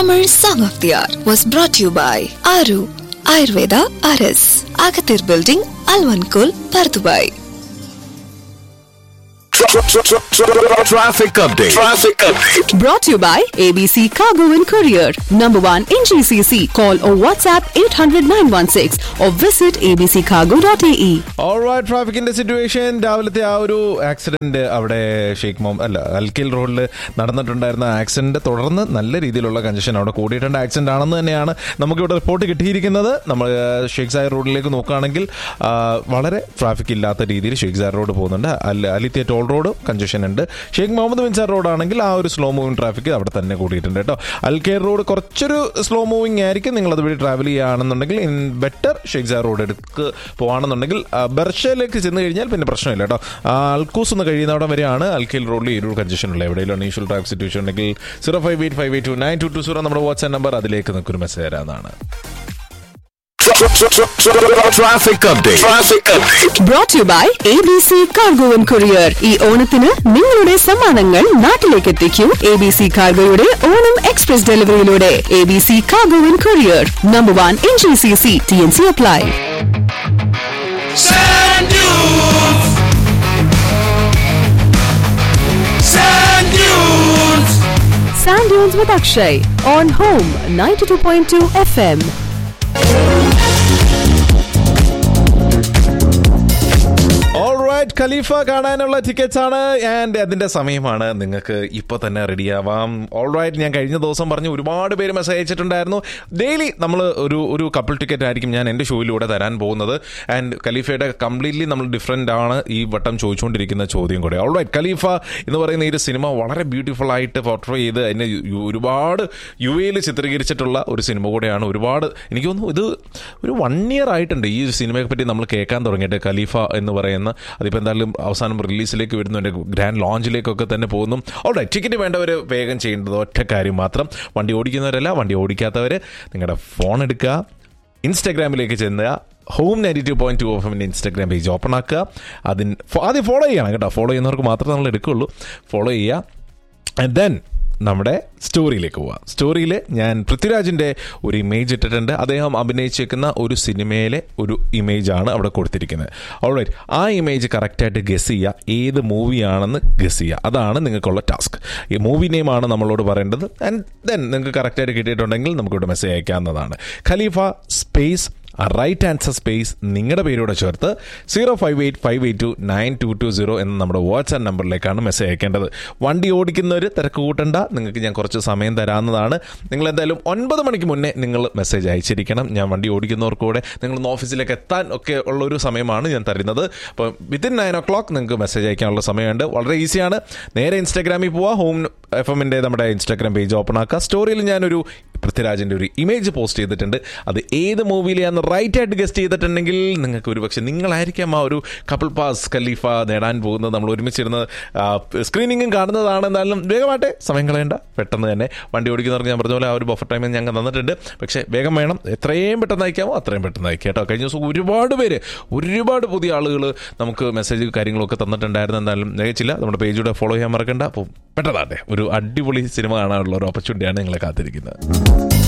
Tamil Song of the Hour was brought to you by Aru Ayurveda RS, Agathir Building, Alvankul, Pardubai. Traffic update. Traffic update. Brought to you by ABC Cargo and Courier. Number one in GCC. Call or WhatsApp 800 916 or visit abccargo.ae. Alright ട്രാഫിക്കിന്റെ situation രാവിലത്തെ ആ ഒരു accident അവിടെ Sheikh mom അല്ല അൽക്കിൽ റോഡിൽ നടന്നിട്ടുണ്ടായിരുന്ന accident തുടർന്ന് നല്ല രീതിയിലുള്ള കഞ്ചഷൻ അവിടെ കൂടിയിട്ടുണ്ട് ആക്സിഡന്റ് ആണെന്ന് തന്നെയാണ് നമുക്കിവിടെ റിപ്പോർട്ട് കിട്ടിയിരിക്കുന്നത് നമ്മൾ ഷെയ്ഖ് സായർ റോഡിലേക്ക് നോക്കുകയാണെങ്കിൽ ആ, വളരെ ട്രാഫിക് ഇല്ലാത്ത രീതിയിൽ ഷെയ്ഖ് സായർ റോഡ് പോകുന്നുണ്ട് അല്ല അലിത്തിയ ടോൾ റോഡ് കഞ്ചഷൻ ഉണ്ട് ഷെയ്ഖ് മുഹമ്മദ് ബിൻ സാർ റോഡാണെങ്കിൽ ആ ഒരു സ്ലോ മൂവിംഗ് ട്രാഫിക് അവിടെ തന്നെ കൂടിയിട്ടുണ്ട് കേട്ടോ അൽക്കേർ റോഡ് കുറച്ചൊരു സ്ലോ മൂവിംഗ് ആയിരിക്കും നിങ്ങൾ അതുവഴി ട്രാവൽ ചെയ്യുകയാണെന്നുണ്ടെങ്കിൽ ഇൻ ബെറ്റർ ഷെയ്ഖ് സാർ റോഡ് എടുക്ക് പോകുകയാണെന്നുണ്ടെങ്കിൽ ആ, ബർഷയിലേക്ക് ചെന്ന് കഴിഞ്ഞാൽ പിന്നെ പ്രശ്നമില്ല കേട്ടോ ആ, അൽക്കൂസ് ഒന്ന് കഴിയുന്നവിടം വരെയാണ് അൽക്കേൽ റോഡിൽ ഈ ഒരു കഞ്ചഷൻ ഉള്ളത് എവിടെയെങ്കിലും അൺയൂഷ്വൽ ട്രാഫിക് സിറ്റുവേഷൻ ഉണ്ടെങ്കിൽ zero five eight five eight two nine two two zero നമ്മുടെ വാട്സ്ആപ്പ് നമ്പർ അതിലേക്ക് നിൽക്കൊരു മെസ്സേജ് തരാമെന്നാണ് Traffic update. Traffic update. Brought to you by ABC Cargo and Courier. ഈ ഓണത്തിന് നിങ്ങളുടെ സമ്മാനങ്ങൾ നാട്ടിലേക്ക് എത്തിക്കൂ എ ബി സി കാർഗോയുടെ ഓണം എക്സ്പ്രസ് ഡെലിവറിയിലൂടെ A B C cargo and courier number one in G C C T N C apply Sand dunes. Sand dunes. Sand Dunes with Akshay on Home 92.2 FM. Alright Khalifa കാണാനുള്ള tickets ആണ് and അതിന്റെ സമയമാണ് നിങ്ങൾക്ക് ഇപ്പോൾ തന്നെ റെഡിയാവാം alright ഞാൻ കഴിഞ്ഞ ദിവസം പറഞ്ഞു ഒരുപാട് പേര് മെസ്സേജ് അയച്ചിട്ടുണ്ടായിരുന്നു ഡെയിലി നമ്മൾ ഒരു ഒരു കപ്പിൾ ടിക്കറ്റ് ആയിരിക്കും ഞാൻ എൻ്റെ ഷോയിലൂടെ തരാൻ പോകുന്നത് ആൻഡ് ഖലീഫയുടെ കംപ്ലീറ്റ്ലി നമ്മൾ ഡിഫറെൻ്റ് ആണ് ഈ വട്ടം ചോദിച്ചുകൊണ്ടിരിക്കുന്ന ചോദ്യം കൂടെ ഓൾറൈറ്റ് ഖലീഫ എന്ന് പറയുന്ന ഈ ഒരു സിനിമ വളരെ ബ്യൂട്ടിഫുൾ ആയിട്ട് പോർട്രേ ചെയ്ത് അതിനെ യു- ഒരുപാട് യു എയിൽ ചിത്രീകരിച്ചിട്ടുള്ള ഒരു സിനിമ കൂടെയാണ് ഒരുപാട് എനിക്ക് തോന്നുന്നു ഇത് ഒരു വൺ ഇയർ ആയിട്ടുണ്ട് ഈ ഒരു സിനിമയെ പറ്റി നമ്മൾ കേൾക്കാൻ തുടങ്ങിയിട്ട് ഖലീഫ എന്ന് പറയുന്ന അതിപ്പോൾ എന്തായാലും അവസാനം റിലീസിലേക്ക് വരുന്നു എൻ്റെ ഗ്രാൻഡ് ലോഞ്ചിലേക്കൊക്കെ തന്നെ പോകുന്നു ഓൾറൈറ്റ് ടിക്കറ്റ് വേണ്ടവർ വേഗം ചെയ്യേണ്ടത് ഒറ്റ കാര്യം മാത്രം വണ്ടി ഓടിക്കുന്നവരല്ല വണ്ടി ഓടിക്കാത്തവർ നിങ്ങളുടെ ഫോൺ എടുക്കുക ഇൻസ്റ്റാഗ്രാമിലേക്ക് ചെന്നുക home ninety two point two F എമ്മിൻ്റെ ഇൻസ്റ്റാഗ്രാം പേജ് ഓപ്പൺ ആക്കുക അതിന് ഫോ- ആദ്യം ഫോളോ ചെയ്യണം കേട്ടോ ഫോളോ ചെയ്യുന്നവർക്ക് മാത്രമേ നമ്മൾ എടുക്കുള്ളൂ ഫോളോ ചെയ്യുക ആൻഡ് ദെൻ നമ്മുടെ സ്റ്റോറിയിലേക്ക് പോവാം സ്റ്റോറിയിൽ ഞാൻ പൃഥ്വിരാജിൻ്റെ ഒരു ഇമേജ് ഇട്ടിട്ടുണ്ട് അദ്ദേഹം അഭിനയിച്ചേക്കുന്ന ഒരു സിനിമയിലെ ഒരു ഇമേജാണ് അവിടെ കൊടുത്തിരിക്കുന്നത് ഓൾറൈറ്റ് ആ ഇമേജ് കറക്റ്റായിട്ട് ഗസ് ചെയ്യുക ഏത് മൂവിയാണെന്ന് ഗസ് ചെയ്യുക അതാണ് നിങ്ങൾക്കുള്ള ടാസ്ക് ഈ മൂവി നെയിമാണ് നമ്മളോട് പറയേണ്ടത് ആൻഡ് ദെൻ നിങ്ങൾക്ക് കറക്റ്റായിട്ട് കിട്ടിയിട്ടുണ്ടെങ്കിൽ നമുക്കിവിടെ മെസ്സേജ് അയക്കാവുന്നതാണ് Khalifa space right answer space നിങ്ങളുടെ പേരോടെ ചേർത്ത് zero five eight five eight two nine two two zero എന്ന നമ്മുടെ വാട്സാപ്പ് നമ്പറിലേക്കാണ് മെസ്സേജ് അയക്കേണ്ടത് വണ്ടി ഓടിക്കുന്നവർ തിരക്ക് കൂട്ടണ്ട നിങ്ങൾക്ക് ഞാൻ കുറച്ച് സമയം തരാവുന്നതാണ് നിങ്ങൾ എന്തായാലും ഒൻപത് മണിക്ക് മുന്നേ നിങ്ങൾ മെസ്സേജ് അയച്ചിരിക്കണം ഞാൻ വണ്ടി ഓടിക്കുന്നവർക്ക് കൂടെ നിങ്ങളൊന്ന് ഓഫീസിലേക്ക് എത്താൻ ഒക്കെ ഉള്ള ഒരു സമയമാണ് ഞാൻ തരുന്നത് അപ്പോൾ വിത്തിൻ നയൻ ഒ ക്ലോക്ക് നിങ്ങൾക്ക് മെസ്സേജ് അയക്കാനുള്ള സമയമുണ്ട് വളരെ ഈസിയാണ് നേരെ ഇൻസ്റ്റാഗ്രാമിൽ പോവുക ഹോം എഫ് എമ്മിൻ്റെ നമ്മുടെ ഇൻസ്റ്റാഗ്രാം പേജ് ഓപ്പൺ ആക്കുക സ്റ്റോറിയിൽ ഞാനൊരു പൃഥ്വിരാജിൻ്റെ ഒരു ഇമേജ് പോസ്റ്റ് ചെയ്തിട്ടുണ്ട് അത് ഏത് മൂവിയിലാന്ന് റൈറ്റ് ആയിട്ട് ഗസ്റ്റ് ചെയ്തിട്ടുണ്ടെങ്കിൽ നിങ്ങൾക്ക് ഒരു പക്ഷേ നിങ്ങളായിരിക്കാം ആ ഒരു കപ്പിൾ പാസ് ഖലീഫ നേടാൻ പോകുന്നത് നമ്മൾ ഒരുമിച്ചിരുന്ന് സ്ക്രീനിങ്ങും കാണുന്നതാണ് എന്നാലും വേഗമാട്ടെ സമയം കളയണ്ട പെട്ടെന്ന് തന്നെ വണ്ടി ഓടിക്കുന്നവർക്ക് ഞാൻ പറഞ്ഞ പോലെ ആ ഒരു ബഫർ ടൈം ഞങ്ങൾ തന്നിട്ടുണ്ട് പക്ഷേ വേഗം വേണം എത്രയും പെട്ടെന്ന് അയക്കാമോ അത്രയും പെട്ടെന്ന് അയക്കാം കേട്ടോ കഴിഞ്ഞ ദിവസം ഒരുപാട് പേര് ഒരുപാട് പുതിയ ആളുകൾ നമുക്ക് മെസ്സേജ് കാര്യങ്ങളൊക്കെ തന്നിട്ടുണ്ടായിരുന്നു എന്നാലും തികച്ചില്ല നമ്മുടെ പേജിലൂടെ ഫോളോ ചെയ്യാൻ മറക്കണ്ട അപ്പോൾ പെട്ടെന്നാട്ടെ ഒരു അടിപൊളി സിനിമ കാണാനുള്ള ഒരു ഓപ്പർച്യൂണിറ്റിയാണ് നിങ്ങളെ കാത്തിരിക്കുന്നത്